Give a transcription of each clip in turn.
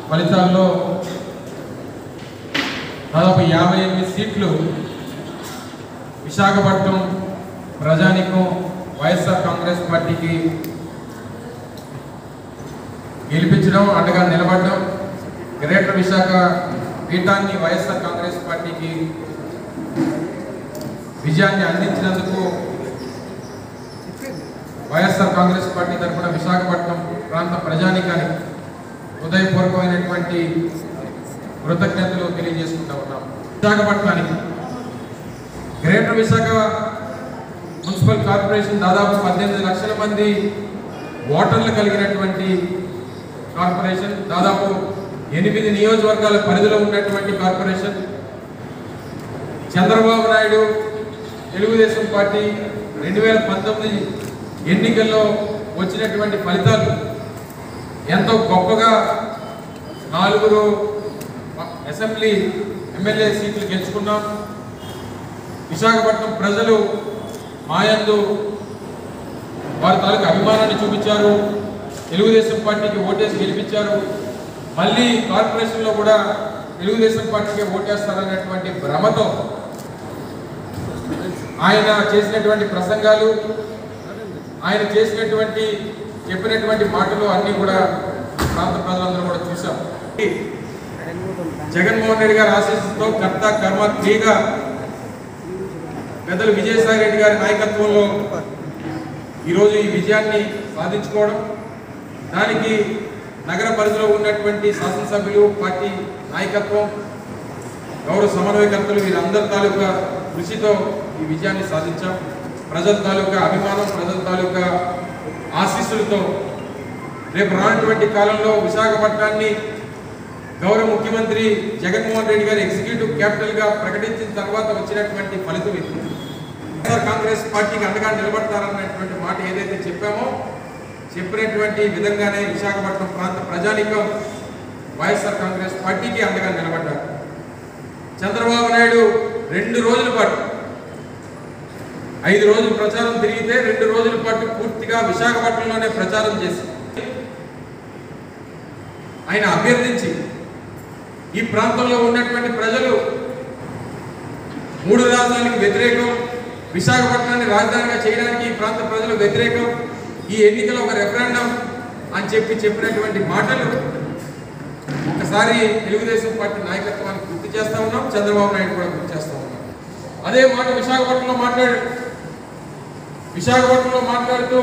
ఫలితాల్లో దాదాపు యాభై ఎనిమిది సీట్లు విశాఖపట్నం ప్రజానికం వైఎస్ఆర్ కాంగ్రెస్ పార్టీకి గెలిపించడం అండగా నిలబడడం గ్రేటర్ విశాఖ పీఠాన్ని వైఎస్ఆర్ కాంగ్రెస్ పార్టీకి విజయాన్ని అందించినందుకు వైఎస్ఆర్ కాంగ్రెస్ పార్టీ తరఫున విశాఖపట్నం ప్రాంత ప్రజానికానికి హృదయపూర్వకమైనటువంటి కృతజ్ఞతలు తెలియజేసుకుంటా ఉన్నాం విశాఖపట్నానికి గ్రేటర్ విశాఖ మున్సిపల్ కార్పొరేషన్ దాదాపు పద్దెనిమిది లక్షల మంది ఓటర్లు కలిగినటువంటి కార్పొరేషన్ దాదాపు ఎనిమిది నియోజకవర్గాల పరిధిలో ఉన్నటువంటి కార్పొరేషన్ చంద్రబాబు నాయుడు తెలుగుదేశం పార్టీ రెండు వేల పంతొమ్మిది ఎన్నికల్లో వచ్చినటువంటి ఫలితాలు ఎంతో గొప్పగా నాలుగురు అసెంబ్లీ ఎమ్మెల్యే సీట్లు గెలుచుకున్నాం విశాఖపట్నం ప్రజలు మాయందు వారి తాలూకు అభిమానాన్ని చూపించారు తెలుగుదేశం పార్టీకి ఓటేసి గెలిపించారు మళ్ళీ కార్పొరేషన్లో కూడా తెలుగుదేశం పార్టీకి ఓటేస్తారనేటువంటి భ్రమతో ఆయన చేసినటువంటి ప్రసంగాలు ఆయన చేసినటువంటి చెప్పినటువంటి మాటలు అన్నీ కూడా ప్రాంత ప్రజలందరూ కూడా చూసాం జగన్మోహన్ రెడ్డి గారి ఆశీస్సుతో కర్త కర్మ క్రియగా పెద్దలు విజయసాయి రెడ్డి గారి నాయకత్వంలో ఈరోజు ఈ విజయాన్ని సాధించుకోవడం దానికి నగర పరిధిలో ఉన్నటువంటి శాసనసభ్యులు పార్టీ నాయకత్వం గౌరవ సమన్వయకర్తలు వీరందరి తాలూకా కృషితో ఈ విజయాన్ని సాధించాం ప్రజల తాలూకా అభిమానం ప్రజల తాలూకా ఆశీస్సులతో రేపు రానటువంటి కాలంలో విశాఖపట్నాన్ని గౌరవ ముఖ్యమంత్రి జగన్మోహన్ రెడ్డి గారు ఎగ్జిక్యూటివ్ క్యాపిటల్ గా ప్రకటించిన తర్వాత వచ్చినటువంటి ఫలితం ఇది వైఎస్ఆర్ కాంగ్రెస్ పార్టీకి అండగా నిలబడతారన్నటువంటి మాట ఏదైతే చెప్పామో చెప్పినటువంటి విధంగానే విశాఖపట్నం ప్రాంత ప్రజానికం వైఎస్ఆర్ కాంగ్రెస్ పార్టీకి అండగా నిలబడ్డారు చంద్రబాబు నాయుడు రెండు రోజుల పాటు ఐదు రోజులు ప్రచారం తిరిగితే రెండు రోజుల పాటు పూర్తిగా విశాఖపట్నంలోనే ప్రచారం చేసి ఆయన అభ్యర్థించి ఈ ప్రాంతంలో ఉన్నటువంటి ప్రజలు మూడు రాజధానికి వ్యతిరేకం విశాఖపట్నాన్ని రాజధానిగా చేయడానికి ఈ ప్రాంత ప్రజలు వ్యతిరేకం ఈ ఎన్నికలో ఒక రెఫరెండం అని చెప్పి చెప్పినటువంటి మాటలు ఒకసారి తెలుగుదేశం పార్టీ నాయకత్వానికి గుర్తు చేస్తా ఉన్నాం చంద్రబాబు నాయుడు కూడా గుర్తు చేస్తా ఉన్నాం అదే మాట విశాఖపట్నంలో మాట్లాడాడు విశాఖపట్నంలో మాట్లాడుతూ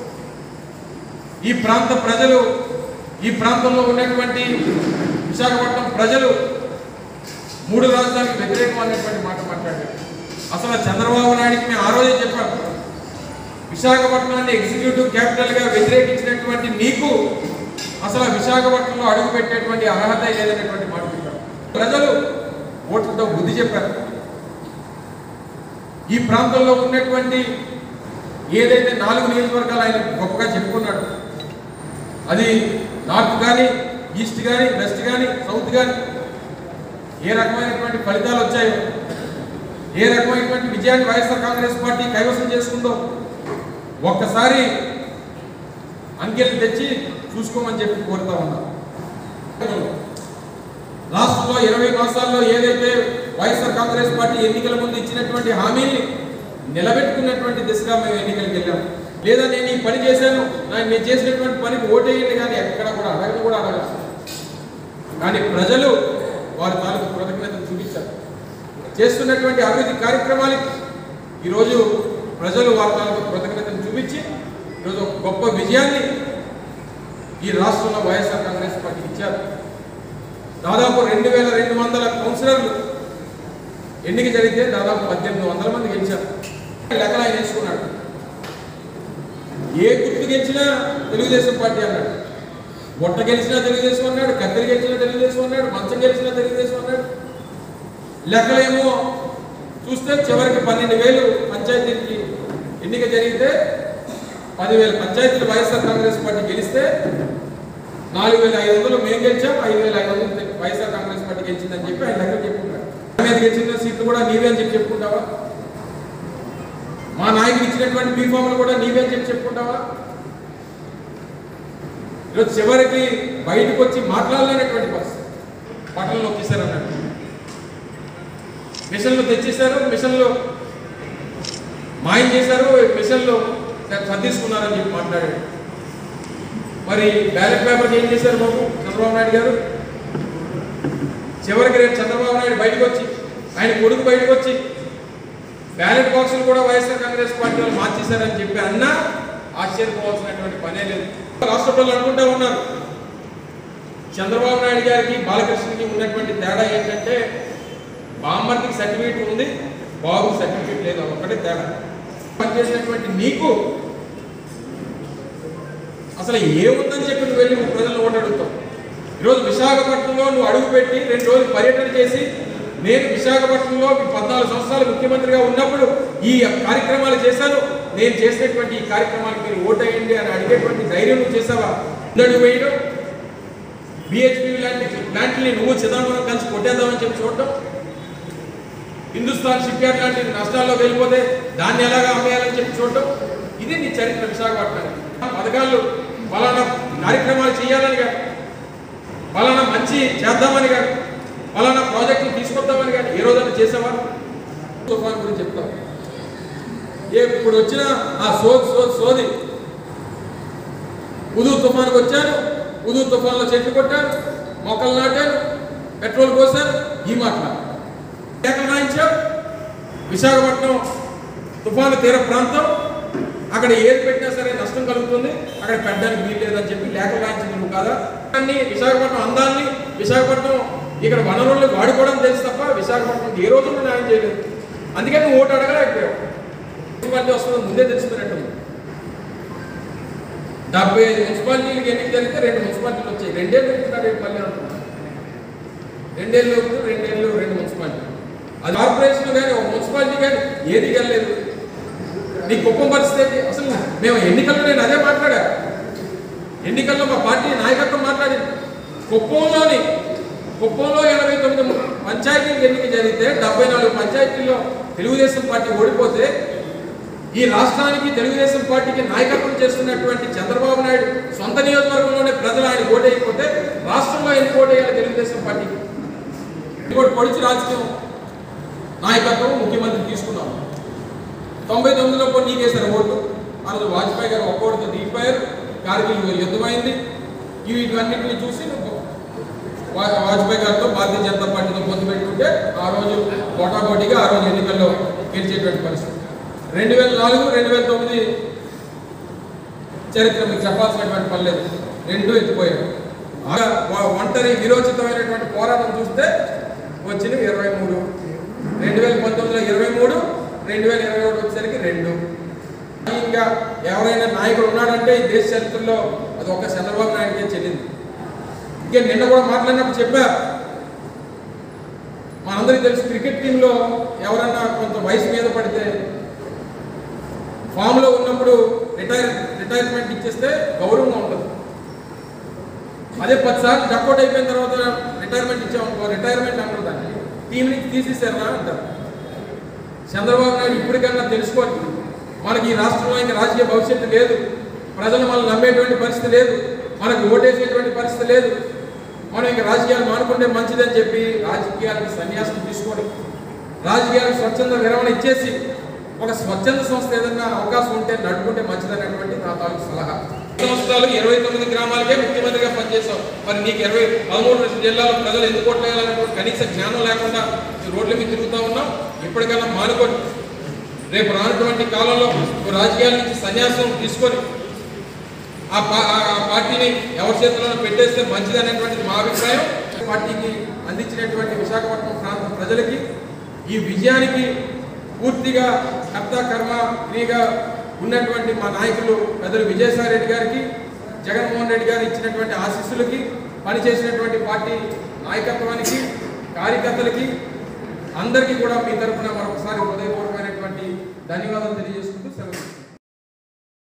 ఈ ప్రాంత ప్రజలు ఈ ప్రాంతంలో ఉన్నటువంటి విశాఖపట్నం ప్రజలు మూడు రాజధానికి వ్యతిరేకం అనేటువంటి మాట మాట్లాడారు అసలు చంద్రబాబు నాయుడికి మేము ఆ రోజే చెప్పాం విశాఖపట్నాన్ని ఎగ్జిక్యూటివ్ క్యాపిటల్ గా వ్యతిరేకించినటువంటి నీకు అసలు ఆ విశాఖపట్నంలో అడుగు పెట్టేటువంటి అర్హత లేదనేటువంటి మాట చెప్పారు ప్రజలు ఓట్లతో బుద్ధి చెప్పారు ఈ ప్రాంతంలో ఉన్నటువంటి ఏదైతే నాలుగు నియోజకవర్గాలు ఆయన గొప్పగా చెప్పుకున్నాడు అది నార్త్ కానీ ఈస్ట్ కానీ వెస్ట్ కానీ సౌత్ కానీ ఏ రకమైనటువంటి ఫలితాలు వచ్చాయో ఏ రకమైనటువంటి విజయాన్ని వైఎస్ఆర్ కాంగ్రెస్ పార్టీ కైవసం చేసుకుందో ఒక్కసారి అంకెలు తెచ్చి చూసుకోమని చెప్పి కోరుతా ఉన్నా రాష్ట్రంలో ఇరవై మాసాల్లో ఏదైతే వైఎస్ఆర్ కాంగ్రెస్ పార్టీ ఎన్నికల ముందు ఇచ్చినటువంటి హామీల్ని నిలబెట్టుకున్నటువంటి దిశగా మేము ఎన్నికలకు వెళ్ళాం లేదా నేను ఈ పని చేశాను నాకు నేను చేసినటువంటి పనికి ఓటేయండి కానీ ఎక్కడ కూడా అడగను కూడా అడగదు కానీ ప్రజలు వారి తాలూకు కృతజ్ఞతలు చూపించారు చేస్తున్నటువంటి అభివృద్ధి కార్యక్రమాలకి ఈరోజు ప్రజలు వారి తాలూకు కృతజ్ఞతలు చూపించి ఈరోజు ఒక గొప్ప విజయాన్ని ఈ రాష్ట్రంలో వైఎస్ఆర్ కాంగ్రెస్ పార్టీ ఇచ్చారు దాదాపు రెండు వేల రెండు వందల కౌన్సిలర్లు ఎన్నిక జరిగితే దాదాపు పద్దెనిమిది వందల మంది గెలిచారు లెక్కలు ఆయన వేసుకున్నాడు ఏ గుర్తు గెలిచినా తెలుగుదేశం పార్టీ అన్నాడు బొట్ట గెలిచినా తెలుగుదేశం అన్నాడు కత్తెర గెలిచినా తెలుగుదేశం అన్నాడు మంచం గెలిచినా తెలుగుదేశం అన్నాడు లెక్కలేమో చూస్తే చివరికి పన్నెండు వేలు పంచాయతీకి ఎన్నిక జరిగితే పదివేల పంచాయతీలు వైఎస్ఆర్ కాంగ్రెస్ పార్టీ గెలిస్తే నాలుగు వేల ఐదు వందలు మేము గెలిచాం ఐదు వేల ఐదు వందలు వైఎస్ఆర్ కాంగ్రెస్ పార్టీ గెలిచిందని చెప్పి ఆయన లెక్కలు చెప్పుకుంటాడు మీద గెలిచిన సీట్లు కూడా నీవే అని చెప్పి చెప్పుకుంటావా మా నాయకుడు ఇచ్చినటువంటి బీఫామ్లు కూడా నీవే అని చెప్పి చెప్పుకుంటావా ఈరోజు చివరికి బయటకు వచ్చి మాట్లాడలేనటువంటి పరిస్థితి బట్టలు నొక్కేశారు అన్నట్టు మిషన్లు తెచ్చేశారు మిషన్లు మాయం చేశారు మిషన్లు సర్దీసుకున్నారని చెప్పి మాట్లాడాడు మరి బ్యాలెట్ పేపర్కి ఏం చేశారు బాబు చంద్రబాబు నాయుడు గారు చివరికి రేపు చంద్రబాబు నాయుడు బయటకు వచ్చి ఆయన కొడుకు బయటకు వచ్చి బ్యాలెట్ బాక్సులు కూడా వైఎస్ఆర్ కాంగ్రెస్ పార్టీ వాళ్ళు మార్చేశారని చెప్పి అన్నా ఆశ్చర్యపోవాల్సినటువంటి పనే లేదు రాష్ట్ర ప్రజలు అనుకుంటా ఉన్నారు చంద్రబాబు నాయుడు గారికి బాలకృష్ణకి ఉన్నటువంటి తేడా ఏంటంటే బామ్మర్కి సర్టిఫికేట్ ఉంది బాబు సర్టిఫికేట్ లేదు అది ఒకటే తేడా పనిచేసినటువంటి నీకు అసలు ఏముందని చెప్పి నువ్వు వెళ్ళి ప్రజలను ఓటు అడుగుతావు ఈరోజు విశాఖపట్నంలో నువ్వు అడుగుపెట్టి రెండు రోజులు పర్యటన చేసి నేను విశాఖపట్నంలో పద్నాలుగు సంవత్సరాలు ముఖ్యమంత్రిగా ఉన్నప్పుడు ఈ కార్యక్రమాలు చేశాను నేను చేసినటువంటి ఈ కార్యక్రమాలకు మీరు ఓటేయండి అని అడిగేటువంటి ధైర్యం నువ్వు చేసావా ముందడుగు వేయడం బిహెచ్పి లాంటి ప్లాంట్ని నువ్వు చిదంబరం కలిసి కొట్టేద్దామని చెప్పి చూడటం హిందుస్థాన్ షిప్ యార్డ్ లాంటి నష్టాల్లోకి వెళ్ళిపోతే దాన్ని ఎలాగా అమ్మేయాలని చెప్పి చూడటం ఇది నీ చరిత్ర విశాఖపట్నానికి పథకాలు ఫలానా కార్యక్రమాలు చేయాలని కానీ ఫలానా మంచి చేద్దామని కానీ ఫలానా ప్రాజెక్టులు తీసుకొద్దామని కానీ ఏ రోజైనా చేసావా తుఫాన్ గురించి చెప్తాం ఏ ఇప్పుడు వచ్చిన ఆ సో సో సోది ఉదు తుఫాన్కి వచ్చాను ఉదు తుఫాన్లో చెట్లు కొట్టాను మొక్కలు నాటాను పెట్రోల్ పోసాను ఈ మాటలు లేఖలు రాయించావు విశాఖపట్నం తుఫాను తీర ప్రాంతం అక్కడ ఏది పెట్టినా సరే నష్టం కలుగుతుంది అక్కడ పెట్టడానికి వీలు లేదని చెప్పి లేఖలు రాయించింది నువ్వు కదా అన్ని విశాఖపట్నం అందాన్ని విశాఖపట్నం ఇక్కడ వనరుల్ని వాడుకోవడం తెలుసు తప్ప విశాఖపట్నం ఏ రోజు నువ్వు న్యాయం చేయలేదు అందుకని నువ్వు ఓటు అడగలేకపోయావు మున్సిపాలిటీ వస్తుందో ముందే తెలిసిపోయినట్టు డెబ్బై ఐదు మున్సిపాలిటీలకు ఎన్నిక జరిగితే రెండు మున్సిపాలిటీలు వచ్చాయి రెండేళ్ళు పెట్టుకున్నారు రేపు మళ్ళీ అంటున్నారు రెండేళ్ళు లోపు రెండేళ్ళు రెండు మున్సిపాలిటీ అది కార్పొరేషన్ కానీ ఒక మున్సిపాలిటీ కానీ ఏది వెళ్ళలేదు నీ కుప్పం పరిస్థితి ఏంటి? అసలు మేము ఎన్నికల్లో నేను అదే మాట్లాడా ఎన్నికల్లో మా పార్టీ నాయకత్వం మాట్లాడింది కుప్పంలోని కుప్పంలో ఎనభై తొమ్మిది పంచాయతీలకు ఎన్నిక జరిగితే డెబ్బై నాలుగు పంచాయతీల్లో తెలుగుదేశం పార్టీ ఓడిపోతే ఈ రాష్ట్రానికి తెలుగుదేశం పార్టీకి నాయకత్వం చేస్తున్నటువంటి చంద్రబాబు నాయుడు సొంత నియోజకవర్గంలోనే ప్రజలు ఆయన ఓటైపోతే రాష్ట్రంలో ఎందుకు ఓటేయాలి తెలుగుదేశం పార్టీకి ఇంకోటి పొడిచి రాజకీయం నాయకత్వం ముఖ్యమంత్రి తీసుకున్నాం తొంభై తొమ్మిదిలో కొన్ని నీకేశారు ఓటు ఆ రోజు వాజ్పేయి గారు ఒక్కోటితో దిగిపోయారు కార్గిల్ యుద్ధమైంది ఇవి ఇవన్నిటిని చూసి నువ్వు వా- వాజ్పేయి గారితో భారతీయ జనతా పార్టీతో పొత్తు పెట్టుకుంటే ఆ రోజు పోటాపోటీగా ఆ రోజు ఎన్నికల్లో గెలిచేటువంటి పరిస్థితి రెండు వేల నాలుగు రెండు వేల తొమ్మిది చరిత్ర మీకు చెప్పాల్సినటువంటి పని లేదు రెండు ఎత్తిపోయారు ఆ వ- ఒంటరి విరోచితమైనటువంటి పోరాటం చూస్తే వచ్చినవి ఇరవై మూడు రెండు వేల పంతొమ్మిదిలో ఇరవై మూడు రెండు వేల ఇరవై ఒకటి వచ్చేసరికి రెండు ఇంకా ఎవరైనా నాయకుడు ఉన్నాడంటే ఈ దేశ చరిత్రలో అది ఒక చంద్రబాబు నాయుడుకే చెల్లింది ఇంకా నిన్న కూడా మాట్లాడినప్పుడు చెప్పా మనందరికీ తెలుసు క్రికెట్ టీంలో ఎవరన్నా కొంత వయసు మీద పడితే ఫామ్లో ఉన్నప్పుడు రిటైర్ రిటైర్మెంట్ ఇచ్చేస్తే గౌరవంగా ఉంటుంది అదే పది సార్లు డక్అట్ అయిపోయిన తర్వాత రిటైర్మెంట్ ఇచ్చామనుకో రిటైర్మెంట్ అంటారు దాన్ని టీం నుంచి తీసేసారా అంటారు చంద్రబాబు నాయుడు ఇప్పటికన్నా తెలుసుకోవాలి మనకి ఈ రాష్ట్రంలో ఇంకా రాజకీయ భవిష్యత్తు లేదు ప్రజలు మనల్ని నమ్మేటువంటి పరిస్థితి లేదు మనకు ఓటేసేటువంటి పరిస్థితి లేదు మనం ఇంకా రాజకీయాలు మానుకుంటే మంచిదని చెప్పి రాజకీయాలకు సన్యాసం తీసుకొని రాజకీయాలకు స్వచ్ఛంద విరమణ ఇచ్చేసి ఒక స్వచ్ఛంద సంస్థ ఏదన్నా అవకాశం ఉంటే నడుపుకుంటే మంచిదనేటువంటి నా తాలూకు సలహా సంవత్సరాలు ఇరవై తొమ్మిది గ్రామాలకే ముఖ్యమంత్రిగా పనిచేశావు మరి నీకు ఇరవై పదమూడు జిల్లాల ప్రజలు ఎందుకు ఓట్లేయాలనేటువంటి కనీస జ్ఞానం లేకుండా ఈ రోడ్ల మీద తిరుగుతూ ఉన్నాం ఇప్పటికైనా మానుకోండి రేపు రానటువంటి కాలంలో నువ్వు రాజకీయాల నుంచి సన్యాసం తీసుకొని ఆ పా- ఆ పార్టీని ఎవరి చేతిలో పెట్టేస్తే మంచిది అనేటువంటిది మా అభిప్రాయం పార్టీకి అందించినటువంటి విశాఖపట్నం ప్రాంత ప్రజలకి ఈ విజయానికి పూర్తిగా కర్త కర్మ క్రియగా ఉన్నటువంటి మా నాయకులు పెద్దలు విజయసాయి రెడ్డి గారికి జగన్మోహన్ రెడ్డి గారు ఇచ్చినటువంటి ఆశీస్సులకి పనిచేసినటువంటి పార్టీ నాయకత్వానికి కార్యకర్తలకి అందరికీ కూడా మీ తరఫున మరొకసారి హృదయపూర్వకమైనటువంటి ధన్యవాదాలు తెలియజేసుకుంటూ సెలవు